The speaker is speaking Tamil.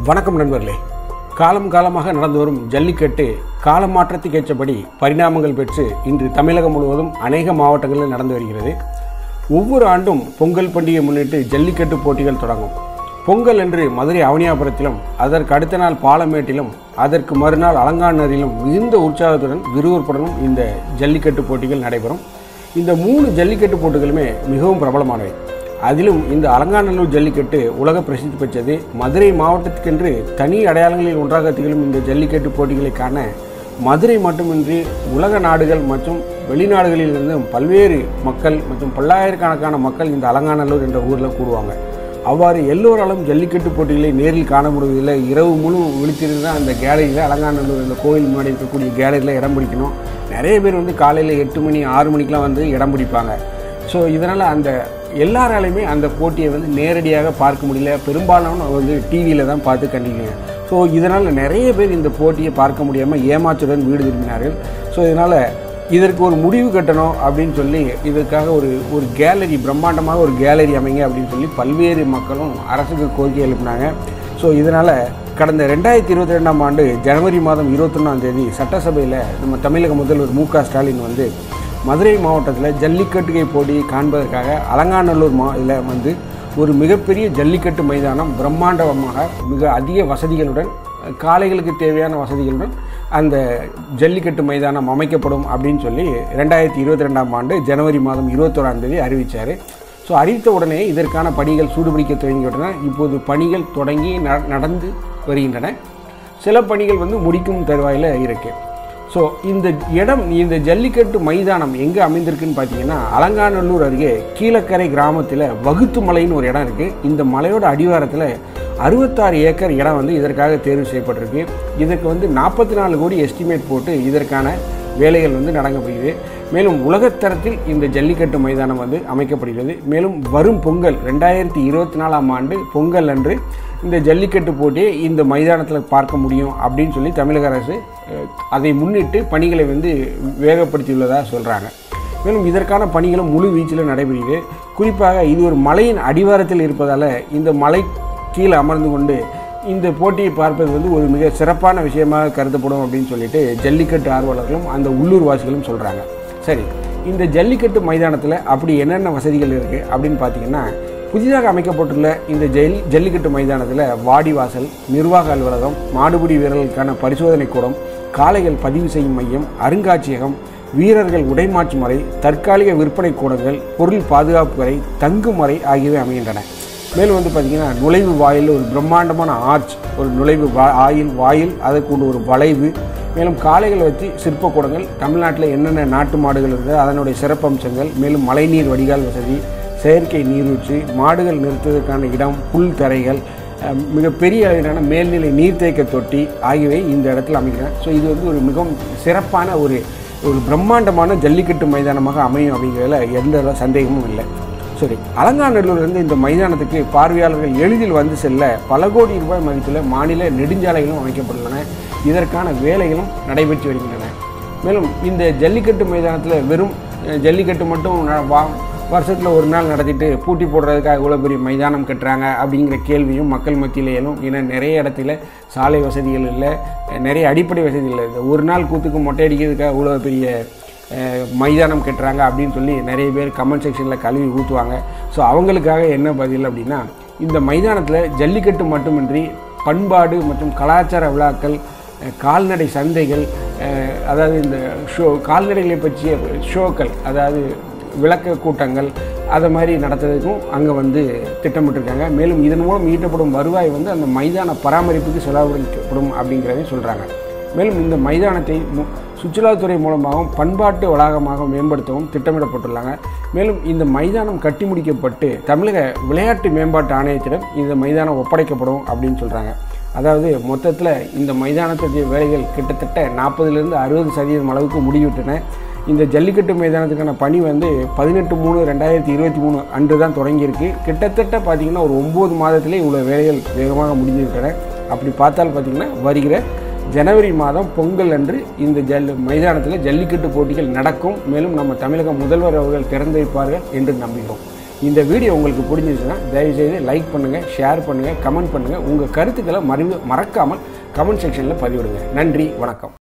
வணக்கம் நண்பர்களே காலம் காலமாக நடந்து வரும் ஜல்லிக்கட்டு கால மாற்றத்துக்கு ஏற்றபடி பரிணாமங்கள் பெற்று இன்று தமிழகம் முழுவதும் அநேக மாவட்டங்களில் நடந்து வருகிறது ஒவ்வொரு ஆண்டும் பொங்கல் பண்டிகை முன்னிட்டு ஜல்லிக்கட்டு போட்டிகள் தொடங்கும் பொங்கல் என்று மதுரை அவனியாபுரத்திலும் அதற்கு அடுத்த நாள் பாலமேட்டிலும் அதற்கு மறுநாள் அலங்காநரிலும் மிகுந்த உற்சாகத்துடன் விறுவிறுப்புடனும் இந்த ஜல்லிக்கட்டு போட்டிகள் நடைபெறும் இந்த மூணு ஜல்லிக்கட்டு போட்டிகளுமே மிகவும் பிரபலமானவை அதிலும் இந்த அலங்காநல்லூர் ஜல்லிக்கட்டு உலக பிரசித்தி பெற்றது மதுரை மாவட்டத்துக்கென்று தனி அடையாளங்களில் ஒன்றாக திகழும் இந்த ஜல்லிக்கட்டு போட்டிகளை காண மதுரை மட்டுமின்றி உலக நாடுகள் மற்றும் வெளிநாடுகளில் இருந்தும் பல்வேறு மக்கள் மற்றும் பல்லாயிரக்கணக்கான மக்கள் இந்த அலங்காநல்லூர் என்ற ஊரில் கூடுவாங்க அவ்வாறு எல்லோராலும் ஜல்லிக்கட்டு போட்டிகளை நேரில் காண முடிவதில்லை இரவு முழு விழித்திருந்து அந்த கேலரியில் அலங்காநல்லூர் இந்த கோயில் முன்னாடி இருக்கக்கூடிய கேலரியில் இடம் பிடிக்கணும் நிறைய பேர் வந்து காலையில் எட்டு மணி ஆறு மணிக்கெலாம் வந்து இடம் பிடிப்பாங்க ஸோ இதனால் அந்த எல்லாராலையுமே அந்த போட்டியை வந்து நேரடியாக பார்க்க முடியல பெரும்பாலான வந்து டிவியில் தான் பார்த்து கண்டிப்பாங்க ஸோ இதனால் நிறைய பேர் இந்த போட்டியை பார்க்க முடியாமல் ஏமாற்றுடன் வீடு திரும்பினார்கள் ஸோ இதனால் இதற்கு ஒரு முடிவு கட்டணும் அப்படின்னு சொல்லி இதற்காக ஒரு ஒரு கேலரி பிரம்மாண்டமாக ஒரு கேலரி அமைங்க அப்படின்னு சொல்லி பல்வேறு மக்களும் அரசுக்கு கோரிக்கை எழுப்பினாங்க ஸோ இதனால் கடந்த ரெண்டாயிரத்தி இருபத்தி ரெண்டாம் ஆண்டு ஜனவரி மாதம் இருபத்தொன்னாம் தேதி சட்டசபையில் நம்ம தமிழக முதல்வர் மு க ஸ்டாலின் வந்து மதுரை மாவட்டத்தில் ஜல்லிக்கட்டுகை போட்டியை காண்பதற்காக அலங்காநல்லூர் மா இதில் வந்து ஒரு மிகப்பெரிய ஜல்லிக்கட்டு மைதானம் பிரம்மாண்டமாக மிக அதிக வசதிகளுடன் காளைகளுக்கு தேவையான வசதிகளுடன் அந்த ஜல்லிக்கட்டு மைதானம் அமைக்கப்படும் அப்படின்னு சொல்லி ரெண்டாயிரத்தி இருபத்தி ரெண்டாம் ஆண்டு ஜனவரி மாதம் இருபத்தோராம் தேதி அறிவித்தார் ஸோ அறிவித்த உடனே இதற்கான பணிகள் சூடுபிடிக்க துவங்கிவிட்டன இப்போது பணிகள் தொடங்கி ந- நடந்து வருகின்றன சில பணிகள் வந்து முடிக்கும் தருவாயில் இருக்குது ஸோ இந்த இடம் இந்த ஜல்லிக்கட்டு மைதானம் எங்கே அமைந்திருக்குன்னு பார்த்தீங்கன்னா அலங்காநல்லூர் அருகே கீழக்கரை கிராமத்தில் வகுத்து மலைன்னு ஒரு இடம் இருக்குது இந்த மலையோட அடிவாரத்தில் அறுபத்தாறு ஏக்கர் இடம் வந்து இதற்காக தேர்வு செய்யப்பட்டிருக்கு இதற்கு வந்து நாற்பத்தி நாலு கோடி எஸ்டிமேட் போட்டு இதற்கான வேலைகள் வந்து நடக்கப்படுகிறது மேலும் உலகத்தரத்தில் இந்த ஜல்லிக்கட்டு மைதானம் வந்து அமைக்கப்படுகிறது மேலும் வரும் பொங்கல் ரெண்டாயிரத்தி இருபத்தி நாலாம் ஆண்டு பொங்கல் அன்று இந்த ஜல்லிக்கட்டு போட்டியை இந்த மைதானத்தில் பார்க்க முடியும் அப்படின்னு சொல்லி தமிழக அரசு அஹ், அதை முன்னிட்டு பணிகளை வந்து வேகப்படுத்தியுள்ளதாக சொல்கிறாங்க மேலும் இதற்கான பணிகளும் முழு வீச்சில் நடைபெறுகிறது குறிப்பாக இது ஒரு மலையின் அடிவாரத்தில் இருப்பதால் இந்த மலை கீழே அமர்ந்து கொண்டு இந்த போட்டியை பார்ப்பது வந்து ஒரு மிக சிறப்பான விஷயமாக கருதப்படும் அப்படின்னு சொல்லிட்டு ஜல்லிக்கட்டு ஆர்வலர்களும் அந்த உள்ளூர் வாசிகளும் சொல்கிறாங்க சரி இந்த ஜல்லிக்கட்டு மைதானத்தில் அப்படி என்னென்ன வசதிகள் இருக்குது அப்படின்னு பார்த்தீங்கன்னா புதிதாக அமைக்கப்பட்டுள்ள இந்த ஜெல் ஜல்லிக்கட்டு மைதானத்தில் வாடிவாசல் நிர்வாக அலுவலகம் மாடுபிடி வீரர்களுக்கான பரிசோதனை கூடம் காளைகள் பதிவு செய்யும் மையம் அருங்காட்சியகம் வீரர்கள் உடைமாற்று முறை தற்காலிக விற்பனை கூடங்கள் பொருள் பாதுகாப்பு வரை தங்கும் முறை ஆகியவை அமைகின்றன மேலும் வந்து பார்த்திங்கன்னா நுழைவு வாயில் ஒரு பிரம்மாண்டமான ஆர்ச் ஒரு நுழைவு வா ஆயில் வாயில் அதற்குண்டு ஒரு வளைவு மேலும் காளைகளை வச்சு சிற்பக்கூடங்கள் தமிழ்நாட்டில் என்னென்ன நாட்டு மாடுகள் இருக்குது அதனுடைய சிறப்பம்சங்கள் மேலும் மழைநீர் வடிகால் வசதி செயற்கை நீரூற்று மாடுகள் நிறுத்துவதற்கான இடம் புல் தரைகள் அஹ், மிகப்பெரிய அளவிலான மேல்நிலை நீர்த்தேக்க தொட்டி ஆகியவை இந்த இடத்துல அமைக்கிறேன் ஸோ இது வந்து ஒரு மிகவும் சிறப்பான ஒரு ஒரு பிரம்மாண்டமான ஜல்லிக்கட்டு மைதானமாக அமையும் அப்படிங்கிறதுல எந்த வித சந்தேகமும் இல்லை சரி அலங்காநல்லூர்லேருந்து இந்த மைதானத்துக்கு பார்வையாளர்கள் எளிதில் வந்து செல்ல பல கோடி ரூபாய் மதிப்பில் மாநில நெடுஞ்சாலைகளும் அமைக்கப்பட்டுள்ளன இதற்கான வேலைகளும் நடைபெற்று வருகின்றன மேலும் இந்த ஜல்லிக்கட்டு மைதானத்தில் வெறும் அஹ், ஜல்லிக்கட்டு மட்டும் ந- வா வருஷத்தில் ஒரு நாள் நடத்திட்டு பூட்டி போடுறதுக்காக இவ்வளோ பெரிய மைதானம் கட்டுறாங்க அப்படிங்கிற கேள்வியும் மக்கள் மத்தியில் எழும் ஏன்னா நிறைய இடத்துல சாலை வசதிகள் இல்லை நிறைய அடிப்படை வசதிகள் இல்லை இந்த ஒரு நாள் கூத்துக்கு மொட்டை அடிக்கிறதுக்காக இவ்வளோ பெரிய அஹ், மைதானம் கட்டுறாங்க அப்படின்னு சொல்லி நிறைய பேர் கமெண்ட் செக்ஷனில் கழுவி ஊற்றுவாங்க ஸோ அவங்களுக்காக என்ன பதில் அப்படின்னா இந்த மைதானத்தில் ஜல்லிக்கட்டு மட்டுமின்றி பண்பாடு மற்றும் கலாச்சார விழாக்கள் அஹ், கால்நடை சந்தைகள் அஹ், அதாவது இந்த ஷோ கால்நடைகளை பற்றிய ஷோக்கள் அதாவது விளக்க கூட்டங்கள் அதை மாதிரி நடத்துறதுக்கும் அங்கே வந்து திட்டமிட்டிருக்காங்க மேலும் இதன் மூலம் ஈட்டப்படும் வருவாய் வந்து அந்த மைதான பராமரிப்புக்கு செலவழிக்கப்படும் அப்படிங்கிறதையும் சொல்கிறாங்க மேலும் இந்த மைதானத்தை மு- சுற்றுலாத்துறை மூலமாகவும் பண்பாட்டு வளாகமாக மேம்படுத்தவும் திட்டமிடப்பட்டுள்ளாங்க மேலும் இந்த மைதானம் கட்டி முடிக்கப்பட்டு தமிழக விளையாட்டு மேம்பாட்டு ஆணையத்திடம் இந்த மைதானம் ஒப்படைக்கப்படும் அப்படின்னு சொல்கிறாங்க அதாவது மொத்தத்தில் இந்த மைதானத்துடைய வேலைகள் கிட்டத்தட்ட நாற்பதுலேருந்து அறுபது சதவீதம் அளவுக்கு முடிவிட்டன இந்த ஜல்லிக்கட்டு மைதானத்துக்கான பணி வந்து பதினெட்டு மூணு ரெண்டாயிரத்தி இருபத்தி மூணு அன்று தான் தொடங்கியிருக்கு கிட்டத்தட்ட பார்த்திங்கன்னா ஒரு ஒம்பது மாதத்திலே இவ்வளோ வேலைகள் வேகமாக முடிஞ்சிருக்கின்றன அப்படி பார்த்தால் பார்த்திங்கன்னா வருகிற ஜனவரி மாதம் பொங்கல் அன்று இந்த ஜல் மைதானத்தில் ஜல்லிக்கட்டு போட்டிகள் நடக்கும் மேலும் நம்ம தமிழக முதல்வர் அவர்கள் திறந்து வைப்பார்கள் என்று நம்புகிறோம் இந்த வீடியோ உங்களுக்கு பிடிச்சிருச்சுன்னா தயவுசெய்து லைக் பண்ணுங்கள் ஷேர் பண்ணுங்கள் கமெண்ட் பண்ணுங்கள் உங்கள் கருத்துக்களை மறந்து மறக்காமல் கமெண்ட் செக்ஷனில் பதிவிடுங்க நன்றி வணக்கம்